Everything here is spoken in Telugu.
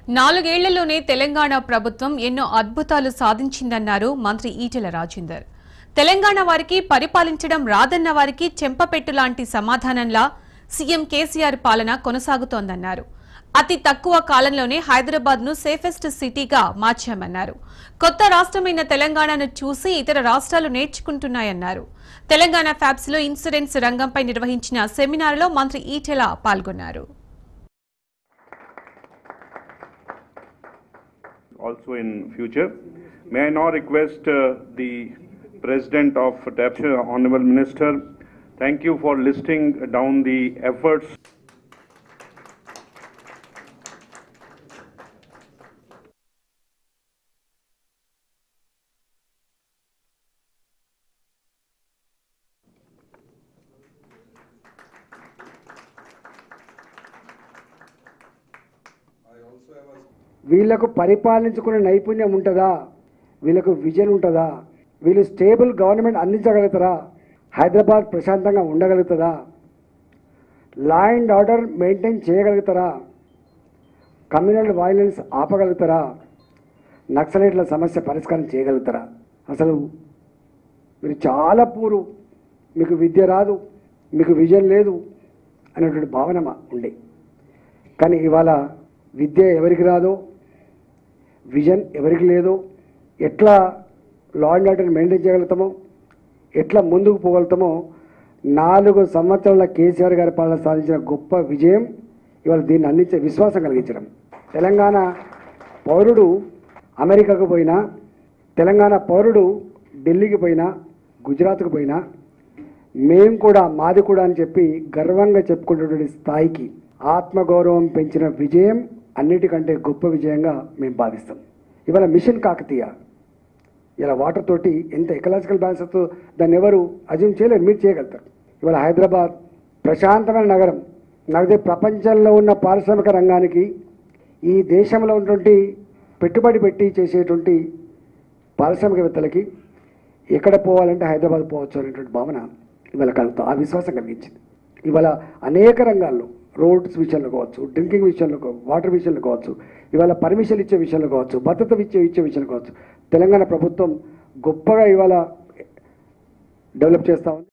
నాలుగేళ్లలోనే తెలంగాణ ప్రభుత్వం ఎన్నో అద్భుతాలు సాధించిందన్నారు మంత్రి ఈటెల రాజేందర్ తెలంగాణ వారికి పరిపాలించడం రాదన్న వారికి చెంపపెట్టు లాంటి సమాధానంలా సీఎం కేసీఆర్ పాలన కొనసాగుతోందన్నారు అతి తక్కువ కాలంలోనే హైదరాబాద్ ను సేఫెస్ట్ సిటీగా మార్చామన్నారు కొత్త రాష్ట్రమైన తెలంగాణను చూసి ఇతర రాష్ట్రాలు నేర్చుకుంటున్నాయన్నారు తెలంగాణ ఫ్యాబ్స్ లో ఇన్సూరెన్స్ రంగంపై నిర్వహించిన సెమినార్లో మంత్రి ఈటెల పాల్గొన్నారు also in future. May I now request uh, the President of TAPS, Honorable Minister, thank you for listing down the efforts వీళ్ళకు పరిపాలించుకునే నైపుణ్యం ఉంటుందా వీళ్ళకు విజన్ ఉంటుందా వీళ్ళు స్టేబుల్ గవర్నమెంట్ అందించగలుగుతారా హైదరాబాద్ ప్రశాంతంగా ఉండగలుగుతుందా లా అండ్ ఆర్డర్ మెయింటైన్ చేయగలుగుతారా కమ్యూనల్ వైలెన్స్ ఆపగలుగుతారా నక్సలైట్ల సమస్య పరిష్కారం చేయగలుగుతారా అసలు మీరు చాలా పూరు మీకు విద్య రాదు మీకు విజన్ లేదు అనేటువంటి భావన మా- ఉండే కానీ ఇవాళ విద్య ఎవరికి రాదో విజన్ ఎవరికి లేదో ఎట్లా లా అండ్ ఆర్డర్ మెయింటైన్ చేయగలుగుతామో ఎట్లా ముందుకు పోగలుగుతామో నాలుగు సంవత్సరాల కేసీఆర్ గారి పాలన సాధించిన గొప్ప విజయం ఇవాళ దీన్ని అందించే విశ్వాసం కలిగించడం తెలంగాణ పౌరుడు అమెరికాకు పోయినా తెలంగాణ పౌరుడు ఢిల్లీకి పోయినా గుజరాత్కు పోయినా మేము కూడా మాది కూడా అని చెప్పి గర్వంగా చెప్పుకునేటువంటి స్థాయికి ఆత్మగౌరవం పెంచిన విజయం అన్నిటికంటే గొప్ప విజయంగా మేము భావిస్తాం ఇవాళ మిషన్ కాకతీయ ఇలా వాటర్ తోటి ఎంత ఎకలాజికల్ బ్యాలెన్స్ వస్తుందో దాన్ని ఎవరు అజ్యూమ్ చేయలేరు మీరు చేయగలుగుతారు ఇవాళ హైదరాబాద్ ప్రశాంతమైన నగరం నగదే ప్రపంచంలో ఉన్న పారిశ్రామిక రంగానికి ఈ దేశంలో ఉన్నటువంటి పెట్టుబడి పెట్టి చేసేటువంటి పారిశ్రామికవేత్తలకి ఎక్కడ పోవాలంటే హైదరాబాద్ పోవచ్చు అనేటువంటి భావన ఇవాళ కలుగుతాం ఆ విశ్వాసం కలిగించింది ఇవాళ అనేక రంగాల్లో రోడ్స్ విషయంలో కావచ్చు డ్రింకింగ్ విషయంలో కావచ్చు వాటర్ విషయంలో కావచ్చు ఇవాళ పర్మిషన్ ఇచ్చే విషయంలో కావచ్చు భద్రత ఇచ్చే ఇచ్చే విషయంలో కావచ్చు తెలంగాణ ప్రభుత్వం గొప్పగా ఇవాళ డెవలప్ చేస్తూ ఉంది